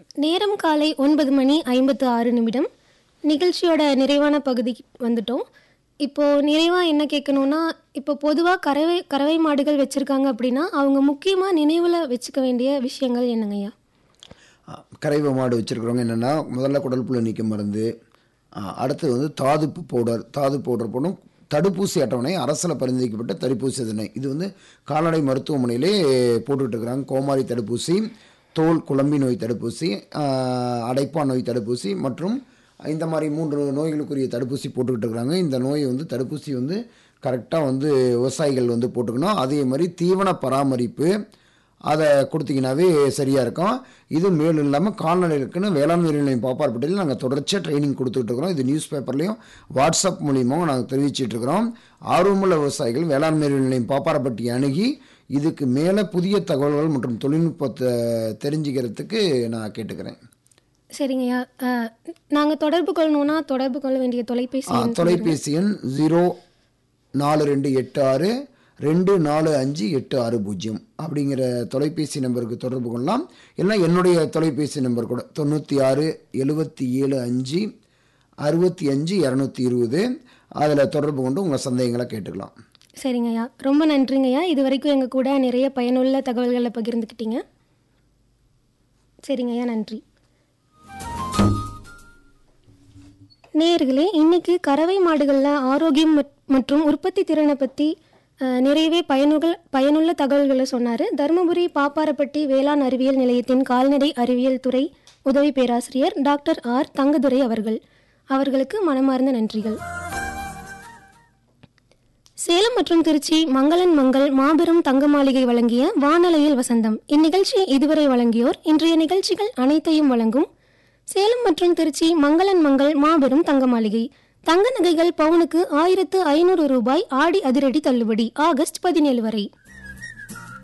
நேரம் காலை ஒன்பது மணி ஐம்பத்து ஆறு நிமிடம் நிகழ்ச்சியோட நிறைவான பகுதிக்கு வந்துட்டோம் இப்போ நிறைவாக என்ன கேட்கணும்னா இப்போ பொதுவாக கறவை கறவை மாடுகள் வச்சுருக்காங்க அப்படின்னா அவங்க முக்கியமாக நினைவில் வச்சுக்க வேண்டிய விஷயங்கள் என்னங்கய்யா ஆ, கறவை மாடு வச்சுருக்கிறவங்க என்னென்னா முதல்ல குடல் புழு நீக்க மருந்து ஆ, அடுத்தது வந்து தாதுப்பு பவுடர் தாது பவுடர் போடும் தடுப்பூசி அட்டவணை அரசில் பரிந்துரைக்கப்பட்ட தடுப்பூசி அட்டவணை இது வந்து கால்நடை மருத்துவமனையிலே போட்டுட்டு இருக்கிறாங்க கோமாரி தடுப்பூசி தோல் குழம்பி நோய் தடுப்பூசி ஆ, அடைப்பான் நோய் தடுப்பூசி மற்றும் இந்த மாதிரி மூன்று நோய்களுக்குரிய தடுப்பூசி போட்டுக்கிட்டு இருக்கிறாங்க இந்த நோய் வந்து தடுப்பூசி வந்து கரெக்டாக வந்து விவசாயிகள் வந்து போட்டுக்கணும் அதே மாதிரி தீவன பராமரிப்பு அதை கொடுத்தீங்கன்னாவே சரியாக இருக்கும் இது மேலும் இல்லாமல் கால்நடைகளுக்குன்னு வேளாண் நிலையம் பாப்பார்பட்டியில் நாங்கள் தொடர்ச்சியாக ட்ரைனிங் கொடுத்துட்டு இருக்கிறோம் இது நியூஸ் பேப்பர்லேயும் வாட்ஸ்அப் மூலியமாகவும் நாங்கள் தெரிவிச்சிட்டு இருக்கிறோம் ஆர்வமுள்ள விவசாயிகள் வேளாண் நிலையம் பாப்பாரப்பட்டி அணுகி இதுக்கு மேலே புதிய தகவல்கள் மற்றும் தொழில்நுட்பத்தை தெரிஞ்சுக்கிறதுக்கு நான் கேட்டுக்கிறேன் சரிங்கய்யா நாங்கள் தொடர்பு கொள்ளணும்னா தொடர்பு கொள்ள வேண்டிய தொலைபேசி ஆ, எண் தொலைபேசி எண் ஜீரோ நாலு ரெண்டு எட்டு ஆறு ரெண்டு நாலு அஞ்சு எட்டு ஆறு பூஜ்ஜியம் அப்படிங்கிற தொலைபேசி நம்பருக்கு தொடர்பு கொள்ளலாம் இல்லை என்னுடைய தொலைபேசி நம்பர் கூட தொண்ணூற்றி ஆறு எழுபத்தி ஏழு அஞ்சு அறுபத்தி அஞ்சு இரநூத்தி இருபது அதில் தொடர்பு கொண்டு உங்கள் சந்தேகங்களை கேட்டுக்கலாம் சரிங்கய்யா ரொம்ப நன்றிங்கய்யா இது வரைக்கும் எங்கள் கூட நிறைய பயனுள்ள தகவல்களை பகிர்ந்துக்கிட்டீங்க சரிங்கய்யா நன்றி நேயர்களே இன்னைக்கு கறவை மாடுகளில் ஆரோக்கியம் மற்- மற்றும் உற்பத்தி திறனை பற்றி நிறையவே பயனுகள் பயனுள்ள தகவல்களை சொன்னார் தருமபுரி பாப்பாரப்பட்டி வேளாண் அறிவியல் நிலையத்தின் கால்நடை அறிவியல் துறை உதவி பேராசிரியர் டாக்டர் ஆர் தங்கதுரை அவர்கள் அவர்களுக்கு மனமார்ந்த நன்றிகள் சேலம் மற்றும் திருச்சி மங்களன் மங்கள் மாபெரும் தங்க மாளிகை வழங்கிய வானலையில் வசந்தம் இந்நிகழ்ச்சியை இதுவரை வழங்கியோர் இன்றைய நிகழ்ச்சிகள் அனைத்தையும் வழங்கும் சேலம் மற்றும் திருச்சி மங்களன் மங்கள் மாபெரும் தங்க மாளிகை தங்க நகைகள் பவுனுக்கு ஆயிரத்து ஐநூறு ரூபாய் ஆடி அதிரடி தள்ளுபடி ஆகஸ்ட் பதினேழு வரை